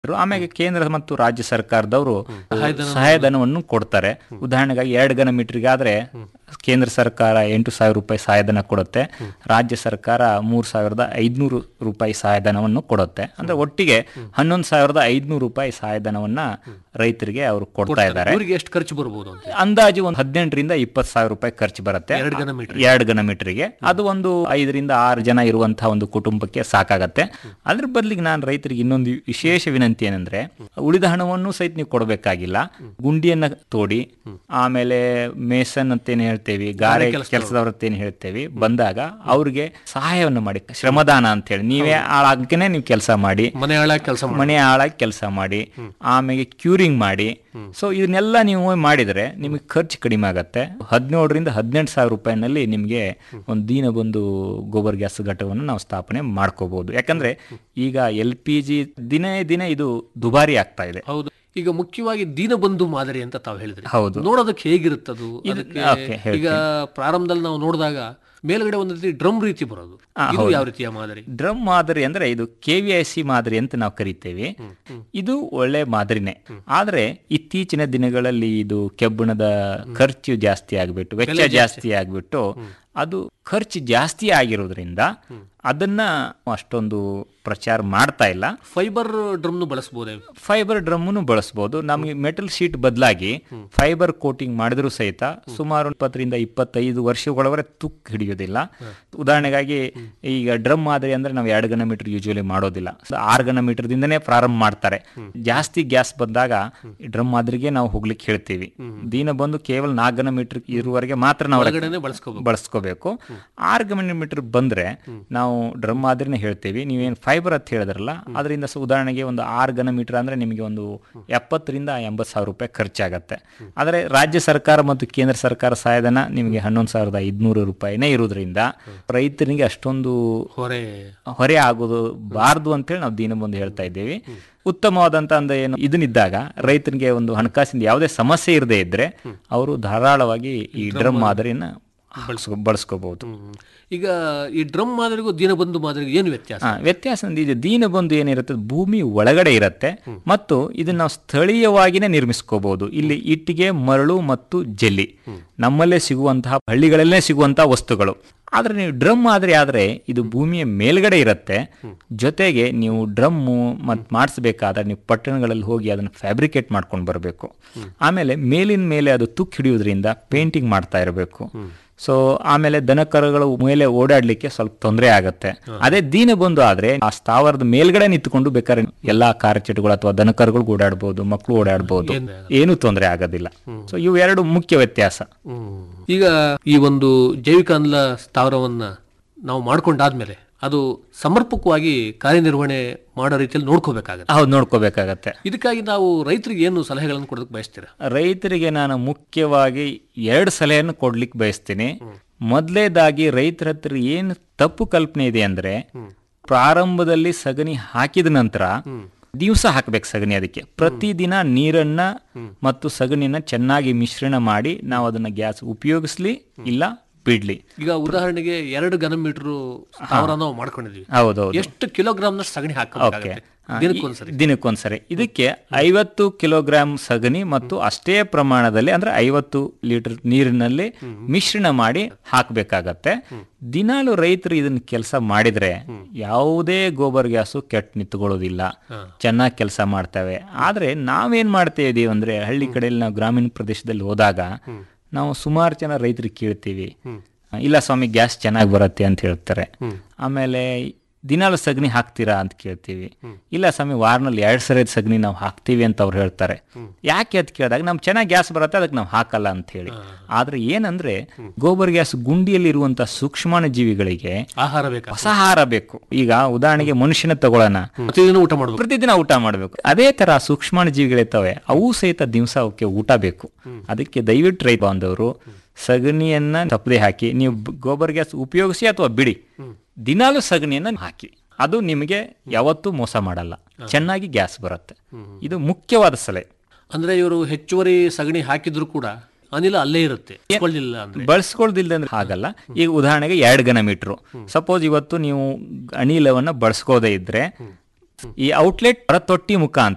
ಆಮೇಲೆ ಕೇಂದ್ರ ಮತ್ತು ರಾಜ್ಯ ಸರ್ಕಾರದವರು ಸಹಾಯಧನವನ್ನು ಕೊಡ್ತಾರೆ ಉದಾಹರಣೆಗಾಗಿ ಎರಡು ಘನ ಮೀಟರ್ಗೆ ಆದ್ರೆ ಕೇಂದ್ರ ಸರ್ಕಾರ ಎಂಟು ಸಾವಿರ ರೂಪಾಯಿ ಸಹಾಯಧನ ಕೊಡುತ್ತೆ ರಾಜ್ಯ ಸರ್ಕಾರ ಮೂರ್ ಸಾವಿರದ ಐದ್ನೂರು ರೂಪಾಯಿ ಸಹಾಯಧನವನ್ನು ಕೊಡುತ್ತೆ ಅಂದ್ರೆ ಒಟ್ಟಿಗೆ ಹನ್ನೊಂದು ಸಾವಿರದ ಐದ್ನೂರು ರೂಪಾಯಿ ಸಹಾಯಧನವನ್ನ ರೈತರಿಗೆ ಅವರು ಕೊಡ್ತಾ ಇದ್ದಾರೆ ಇವರಿಗೆ ಎಷ್ಟು ಖರ್ಚು ಬರ್ಬೋದು ಅಂತ ಅಂದಾಜು ಒಂದು ಹದಿನೆಂಟರಿಂದ ಇಪ್ಪತ್ತು ಸಾವಿರ ರೂಪಾಯಿ ಖರ್ಚು ಬರುತ್ತೆ ಎರಡು ಘನ ಮೀಟರ್ ಎರಡು ಘನ ಮೀಟರ್ಗೆ ಅದು ಒಂದು ಐದರಿಂದ ಆರು ಜನ ಇರುವಂತಹ ಒಂದು ಕುಟುಂಬಕ್ಕೆ ಸಾಕಾಗತ್ತೆ ಅದ್ರ ಬದಲಿಗೆ ನಾನು ರೈತರಿಗೆ ಇನ್ನೊಂದು ವಿಶೇಷ ವಿನಂತಿ ಏನಂದ್ರೆ ಉಳಿದ ಹಣವನ್ನು ಸಹಿತ ನೀವು ಕೊಡಬೇಕಾಗಿಲ್ಲ ಗುಂಡಿಯನ್ನ ತೋಡಿ ಆಮೇಲೆ ಮೇಸನ್ ಅಂತ ಏನ್ ಹೇಳ್ತೇವೆ ಗಾರೆ ಕೆಲಸದವ್ರ ಅಂತ ಏನ್ ಹೇಳ್ತೇವೆ ಬಂದಾಗ ಅವ್ರಿಗೆ ಸಹಾಯವನ್ನು ಮಾಡಿ ಶ್ರಮದಾನ ಅಂತ ಹೇಳಿ ನೀವೇ ಆಳಾಗೇನೆ ನೀವು ಕೆಲಸ ಮಾಡಿ ಮನೆ ಹಾಳಾಗಿ ಕೆಲಸ ಮಾಡಿ ಮನೆ ಹಾಳಾಗಿ ಕೆಲಸ ಮಾಡಿ ಆಮೇಲೆ ಕ್ಯೂರಿಂಗ್ ಮಾಡಿ ಸೊ ಇದನ್ನೆಲ್ಲ ನೀವು ಮಾಡಿದ್ರೆ ನಿಮಗೆ ಖರ್ಚು ಕಡಿಮೆ ಆಗತ್ತೆ ಹದಿನೇಳರಿಂದ ಹದಿನೆಂಟು ಸಾವಿರ ರೂಪಾಯಿನಲ್ಲಿ ನಿಮಗೆ ಒಂದು ದೀನ ಬಂದು ಗೋಬರ್ ಗ್ಯಾಸ್ ಘಟಕವನ್ನು ನಾವು ಸ್ಥಾಪನೆ ಮಾಡ್ಕೋಬಹುದು ಯಾಕಂದ್ರೆ ಈಗ ಎಲ್ ಪಿ ಜಿ ದಿನೇ ದಿನೇ ಇದು ದುಬಾರಿ ಆಗ್ತಾ ಇದೆ ಹೌದು ಈಗ ಮುಖ್ಯವಾಗಿ ದೀನಬಂಧು ಮಾದರಿ ಅಂತ ತಾವು ಹೇಳಿದ್ರಿ ಹೌದು. ನೋಡೋದಕ್ಕೆ ಹೇಗಿರುತ್ತದು ಅದಕ್ಕೆ ಓಕೆ, ಹೇಳ್ತೀನಿ. ಈಗ ಪ್ರಾರಂಭದಲ್ಲಿ ನಾವು ನೋಡಿದಾಗ ಮೇಲ್ಗಡೆ ಒಂದು ರೀತಿ ಡ್ರಮ್ ರೀತಿ ಬರೋದು ಇದು ಯಾವ ರೀತಿಯ ಮಾದರಿ ಡ್ರಮ್ ಮಾದರಿ ಅಂದ್ರೆ ಇದು ಕೆ ವಿ ಐ ಸಿ ಮಾದರಿ ಅಂತ ನಾವು ಕರಿತೇವೆ ಇದು ಒಳ್ಳೆ ಮಾದರಿನೇ ಆದ್ರೆ ಇತ್ತೀಚಿನ ದಿನಗಳಲ್ಲಿ ಇದು ಕೆಬ್ಬಣದ ಖರ್ಚು ಜಾಸ್ತಿ ಆಗ್ಬಿಟ್ಟು ವೆಚ್ಚ ಜಾಸ್ತಿ ಆಗ್ಬಿಟ್ಟು ಅದು ಖರ್ಚು ಜಾಸ್ತಿ ಆಗಿರೋದ್ರಿಂದ ಅದನ್ನ ಅಷ್ಟೊಂದು ಪ್ರಚಾರ ಮಾಡ್ತಾ ಇಲ್ಲ ಫೈಬರ್ ಡ್ರಮ್ನು ಬಳಸಬಹುದೇ ಫೈಬರ್ ಡ್ರಮ್ಮನ್ನು ಬಳಸಬಹುದು ನಮಗೆ ಮೆಟಲ್ ಶೀಟ್ ಬದಲಾಗಿ ಫೈಬರ್ ಕೋಟಿಂಗ್ ಮಾಡಿದ್ರು ಸಹಿತ ಸುಮಾರು ಇಪ್ಪತ್ತರಿಂದ ಇಪ್ಪತ್ತೈದು ವರ್ಷಗಳವರೆಗೆ ತುಕ್ಕು ಹಿಡಿಯೋದಿಲ್ಲ ಉದಾಹರಣೆಗಾಗಿ ಈಗ ಡ್ರಮ್ ಮಾದರಿ ಅಂದ್ರೆ ನಾವು ಎರಡು ಘನ ಮೀಟರ್ ಯೂಶುವಲಿ ಮಾಡೋದಿಲ್ಲ So, ಆರು ಘನ ಮೀಟರ್ ದಿಂದನೇ ಪ್ರಾರಂಭ ಮಾಡ್ತಾರೆ ಜಾಸ್ತಿ ಗ್ಯಾಸ್ ಬಂದಾಗ ಡ್ರಮ್ ಮಾದರಿಗೆ ನಾವು ಹೋಗ್ಲಿಕ್ಕೆ ಹೇಳ್ತೀವಿ ದೀನ ಬಂದು ಕೇವಲ ನಾಲ್ಕು ಘನ ಮೀಟರ್ ಇರುವವರೆಗೆ ಮಾತ್ರ ನಾವು ಹೊರಗಡೆನೆ ಬಳಸ್ಕೋಬಹುದು ಬಳಸ್ಕೋಬೇಕು ಆರು ಘನ ಮೀಟರ್ ಬಂದ್ರೆ ನಾವು ಡ್ರಮ್ ಮಾದರಿನೇ ಹೇಳ್ತೀವಿ ನೀವೇನು ಫೈಬರ್ ಅಂತ ಹೇಳಿದ್ರಲ್ಲ ಅದರಿಂದ ಸ ಉದಾಹರಣೆಗೆ ಒಂದು ಆರು ಘನ ಮೀಟರ್ ಅಂದ್ರೆ ನಿಮಗೆ ಒಂದು ಎಪ್ಪತ್ತರಿಂದ ಎಂಬತ್ತು ಸಾವಿರ ರೂಪಾಯಿ ಖರ್ಚಾಗತ್ತೆ ಆದರೆ ರಾಜ್ಯ ಸರ್ಕಾರ ಮತ್ತು ಕೇಂದ್ರ ಸರ್ಕಾರ ಸಹಾಯಧನ ನಿಮಗೆ ಹನ್ನೊಂದು ಸಾವಿರದ ಐದುನೂರು ರೂಪಾಯಿನೇ ಇರೋದ್ರಿಂದ ರೈತರಿಗೆ ಅಷ್ಟೊಂದು ಹೊರೆ ಹೊರೆ ಆಗೋದು ಬಾರ್ದು ಅಂತೇಳಿ ನಾವು ದೀನಬಂಧು ಹೇಳ್ತಾ ಇದ್ದೀವಿ ಉತ್ತಮವಾದಂತ ಅಂದ್ರೆ ಏನು ಇದನ್ನಿದ್ದಾಗ ರೈತನಿಗೆ ಒಂದು ಹಣಕಾಸಿನ ಯಾವುದೇ ಸಮಸ್ಯೆ ಇರದೇ ಇದ್ರೆ ಅವರು ಧಾರಾಳವಾಗಿ ಈ ಡ್ರಮ್ ಮಾದರಿನ ಬಳಸ್ಕೊ ಬಳಸ್ಕೋಬಹುದು ಹ್ಮ್. ಈಗ ಈ ಡ್ರಮ್ ಮಾದರಿಗೂ ದೀನಬಂಧು ಮಾದರಿಗೂ ಏನು ವ್ಯತ್ಯಾಸ ಹಾ ವ್ಯತ್ಯಾಸ ಅಂದ್ರೆ ಇದು ದೀನಬಂಧು ಏನಿರುತ್ತೆ ಭೂಮಿ ಒಳಗಡೆ ಇರುತ್ತೆ ಮತ್ತು ಇದನ್ನ ನಾವು ಸ್ಥಳೀಯವಾಗಿನೇ ನಿರ್ಮಿಸ್ಕೋಬಹುದು ಇಲ್ಲಿ ಇಟ್ಟಿಗೆ ಮರಳು ಮತ್ತು ಜಲ್ಲಿ ನಮ್ಮಲ್ಲೇ ಸಿಗುವಂತಹ ಹಳ್ಳಿಗಳಲ್ಲೇ ಸಿಗುವಂತಹ ವಸ್ತುಗಳು ಆದ್ರೆ ನೀವು ಡ್ರಮ್ ಆದ್ರೆ ಆದ್ರೆ ಇದು ಭೂಮಿಯ ಮೇಲ್ಗಡೆ ಇರುತ್ತೆ ಜೊತೆಗೆ ನೀವು ಡ್ರಮ್ಮು ಮತ್ತು ಮಾಡಿಸ್ಬೇಕಾದ್ರೆ ನೀವು ಪಟ್ಟಣಗಳಲ್ಲಿ ಹೋಗಿ ಅದನ್ನು ಫ್ಯಾಬ್ರಿಕೇಟ್ ಮಾಡ್ಕೊಂಡು ಬರಬೇಕು ಆಮೇಲೆ ಮೇಲಿನ ಮೇಲೆ ಅದು ತುಕ್ಕು ಹಿಡಿಯೋದ್ರಿಂದ ಪೇಂಟಿಂಗ್ ಮಾಡ್ತಾ ಇರಬೇಕು ಸೊ ಆಮೇಲೆ ದನಕರುಗಳು ಮೇಲೆ ಓಡಾಡ್ಲಿಕ್ಕೆ ಸ್ವಲ್ಪ ತೊಂದರೆ ಆಗತ್ತೆ ಅದೇ ದೀನ ಬಂದು ಆದ್ರೆ ಆ ಸ್ಥಾವರದ ಮೇಲ್ಗಡೆ ನಿಂತ್ಕೊಂಡು ಬೇಕಾದ್ರೆ ಎಲ್ಲಾ ಕಾರ್ಯಚಟುಗಳು ಅಥವಾ ದನಕರುಗಳು ಓಡಾಡ್ಬೋದು ಮಕ್ಕಳು ಓಡಾಡ್ಬೋದು ಏನು ತೊಂದರೆ ಆಗೋದಿಲ್ಲ ಸೊ ಇವು ಎರಡು ಮುಖ್ಯ ವ್ಯತ್ಯಾಸ ಹ್ಮ್. ಈಗ ಈ ಒಂದು ಜೈವಿಕ ಅನಿಲ ಸ್ಥಾವರವನ್ನ ನಾವು ಮಾಡ್ಕೊಂಡಾದ್ಮೇಲೆ ಅದು ಸಮರ್ಪಕವಾಗಿ ಕಾರ್ಯನಿರ್ವಹಣೆ ಮಾಡೋ ರೀತಿಯಲ್ಲಿ ನೋಡ್ಕೋಬೇಕಾಗತ್ತೆ ಹೌದು ನೋಡ್ಕೋಬೇಕಾಗತ್ತೆ ಇದಕ್ಕಾಗಿ ನಾವು ರೈತರಿಗೆ ಏನು ಸಲಹೆಗಳನ್ನು ಕೊಡೋದಕ್ಕೆ ಬಯಸ್ತೀರಾ ರೈತರಿಗೆ ನಾನು ಮುಖ್ಯವಾಗಿ ಎರಡು ಸಲಹೆಯನ್ನು ಕೊಡ್ಲಿಕ್ಕೆ ಬಯಸ್ತೀನಿ ಮೊದಲೇದಾಗಿ ರೈತರ ಹತ್ರ ಏನು ತಪ್ಪು ಕಲ್ಪನೆ ಇದೆ ಅಂದ್ರೆ ಪ್ರಾರಂಭದಲ್ಲಿ ಸಗಣಿ ಹಾಕಿದ ನಂತರ ದಿವಸ ಹಾಕ್ಬೇಕು ಸಗಣಿ ಅದಕ್ಕೆ ಪ್ರತಿದಿನ ನೀರನ್ನ ಮತ್ತು ಸಗಣಿಯನ್ನ ಚೆನ್ನಾಗಿ ಮಿಶ್ರಣ ಮಾಡಿ ನಾವು ಅದನ್ನ ಗ್ಯಾಸ್ ಉಪಯೋಗಿಸ್ಲಿ ಇಲ್ಲ ಬಿಡ್ಲಿ ಈಗ ಉದಾಹರಣೆಗೆ ಎರಡು ಘನ ಮೀಟರ್ ಸ್ಥಾವರ ನಾವು ಮಾಡ್ಕೊಂಡಿದೀವಿ ಹೌದೌದು ಎಷ್ಟು ಕಿಲೋಗ್ರಾಮ್ನಷ್ಟು ಸಗಣಿ ಹಾಕಬೇಕಾಗತ್ತೆ ದಿನಕ್ಕೊಂದ್ಸರಿ ದಿನಕ್ಕೊಂದ್ಸರಿ ಇದಕ್ಕೆ ಐವತ್ತು ಕಿಲೋಗ್ರಾಂ ಸಗಣಿ ಮತ್ತು ಅಷ್ಟೇ ಪ್ರಮಾಣದಲ್ಲಿ ಅಂದ್ರೆ ಐವತ್ತು ಲೀಟರ್ ನೀರಿನಲ್ಲಿ ಮಿಶ್ರಣ ಮಾಡಿ ಹಾಕಬೇಕಾಗತ್ತೆ ದಿನಾಲು ರೈತರು ಇದನ್ನ ಕೆಲಸ ಮಾಡಿದ್ರೆ ಯಾವುದೇ ಗೋಬರ್ ಗ್ಯಾಸು ಕೆಟ್ಟ ನಿಂತ್ಕೊಳ್ಳೋದಿಲ್ಲ ಚೆನ್ನಾಗಿ ಕೆಲಸ ಮಾಡ್ತವೆ ಆದ್ರೆ ನಾವೇನ್ ಮಾಡ್ತಾ ಇದೀವಿ ಅಂದ್ರೆ ಹಳ್ಳಿ ಕಡೆಯಲ್ಲಿ ನಾವು ಗ್ರಾಮೀಣ ಪ್ರದೇಶದಲ್ಲಿ ಹೋದಾಗ ನಾವು ಸುಮಾರು ಜನ ರೈತರಿಗೆ ಕೇಳ್ತೀವಿ ಇಲ್ಲ ಸ್ವಾಮಿ ಗ್ಯಾಸ್ ಚೆನ್ನಾಗಿ ಬರುತ್ತೆ ಅಂತ ಹೇಳ್ತಾರೆ ಆಮೇಲೆ ದಿನಾಲು ಸಗಣಿ ಹಾಕ್ತೀರಾ ಅಂತ ಕೇಳ್ತೀವಿ ಇಲ್ಲ ಸ್ವಾಮಿ ವಾರನಲ್ಲಿ ಎರಡ್ ಸರಿ ಸಗಣಿ ನಾವು ಹಾಕ್ತೀವಿ ಅಂತ ಅವ್ರು ಹೇಳ್ತಾರೆ ಯಾಕೆ ಅಂತ ಕೇಳಿದಾಗ ನಮ್ ಚೆನ್ನಾಗಿ ಗ್ಯಾಸ್ ಬರುತ್ತೆ ಅದಕ್ಕೆ ನಾವು ಹಾಕಲ್ಲ ಅಂತ ಹೇಳಿ ಆದ್ರೆ ಏನಂದ್ರೆ ಗೋಬರ್ ಗ್ಯಾಸ್ ಗುಂಡಿಯಲ್ಲಿ ಇರುವಂತ ಸೂಕ್ಷ್ಮಾಣು ಜೀವಿಗಳಿಗೆ ಆಹಾರ ಬೇಕಾ ಹೊಸ ಆಹಾರ ಬೇಕು ಈಗ ಉದಾಹರಣೆಗೆ ಮನುಷ್ಯನ ತಗೊಳ್ಳೋಣ ಪ್ರತಿದಿನ ಊಟ ಮಾಡ್ಬೇಕು ಪ್ರತಿದಿನ ಊಟ ಮಾಡಬೇಕು ಅದೇ ತರ ಸೂಕ್ಷ್ಮಾಣು ಜೀವಿಗಳಿರ್ತವೆ ಅವು ಸಹಿತ ದಿವಸ ಅವಕ್ಕೆ ಊಟ ಬೇಕು ಅದಕ್ಕೆ ದಯವಿಟ್ಟು ರೈತ ಬಾಂಧವರು ಸಗಣಿಯನ್ನ ತಪ್ಪದೆ ಹಾಕಿ ನೀವು ಬ- ಗೋಬರ್ ಗ್ಯಾಸ್ ಉಪಯೋಗಿಸಿ ಅಥವಾ ಬಿಡಿ ದಿನಾಲು ಸಗಣಿಯನ್ನ ಹಾಕಿ ಅದು ನಿಮಗೆ ಯಾವತ್ತೂ ಮೋಸ ಮಾಡಲ್ಲ ಚೆನ್ನಾಗಿ ಗ್ಯಾಸ್ ಬರುತ್ತೆ ಇದು ಮುಖ್ಯವಾದ ಸಲಹೆ ಅಂದ್ರೆ ಇವರು ಹೆಚ್ಚುವರಿ ಸಗಣಿ ಹಾಕಿದ್ರು ಕೂಡ ಅನಿಲ ಅಲ್ಲೇ ಇರುತ್ತೆ ಇಸ್ಕೊಳ್ಳಿಲ್ಲ ಅಂದ್ರೆ ಬಳಸ್ಕೊಳ್ದಿಲ್ಲ ಅಂದ್ರೆ ಹಾಗಲ್ಲ ಈಗ ಉದಾಹರಣೆಗೆ ಎರಡು ಘನ ಮೀಟ್ರು ಸಪೋಸ್ ಇವತ್ತು ನೀವು ಅನಿಲವನ್ನ ಬಳಸ್ಕೋದೇ ಇದ್ರೆ ಈ ಔಟ್ಲೆಟ್ ಹೊರತೊಟ್ಟಿ ಮುಖಾಂತರ